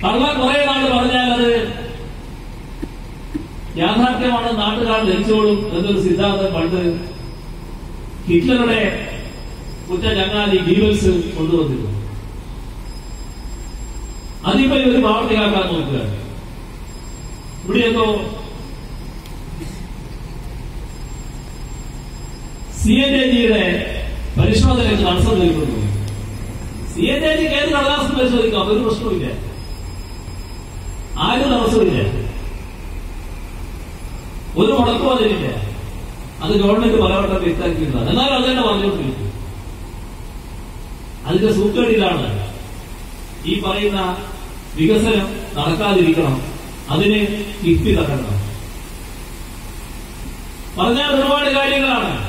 കള്ളം കുറെ നാള് പറഞ്ഞാൽ അത് യാഥാർത്ഥ്യമാണ് നാട്ടുകാർ ധരിച്ചോളും എന്നൊരു സിദ്ധാന്തം പണ്ട് ഹിറ്റ്ലറുടെ കുറ്റ ചങ്ങാതി ഗീവൽസ് കൊണ്ടുവന്നിരുന്നു അതിപ്പോ ഇവർ പ്രാവർത്തികാക്കാൻ നോക്കുകയാണ് ഇവിടെയൊക്കെ സി എൻ എ ജിയുടെ പരിശോധനയ്ക്ക് തടസ്സം നിൽക്കുന്നു സി എൻ എ ജിക്ക് ഏത് കടലാസം പരിശോധിക്കാം ഒരു പ്രശ്നവുമില്ല ആരും തടസ്സമില്ല ഒരു മുടക്കവും അതിലില്ല അത് ഗവൺമെന്റ് പലവട്ടം വ്യക്തമാക്കിയിരുന്നതാണ് എന്നാൽ അത് തന്നെ പറഞ്ഞുകൊണ്ടിരിക്കും അതിന്റെ സൂക്കേടിലാണ് ഈ പറയുന്ന വികസനം നടക്കാതിരിക്കണം അതിന് കിഫ്ബി തകരണം പറഞ്ഞാൽ ഒരുപാട് കാര്യങ്ങളാണ്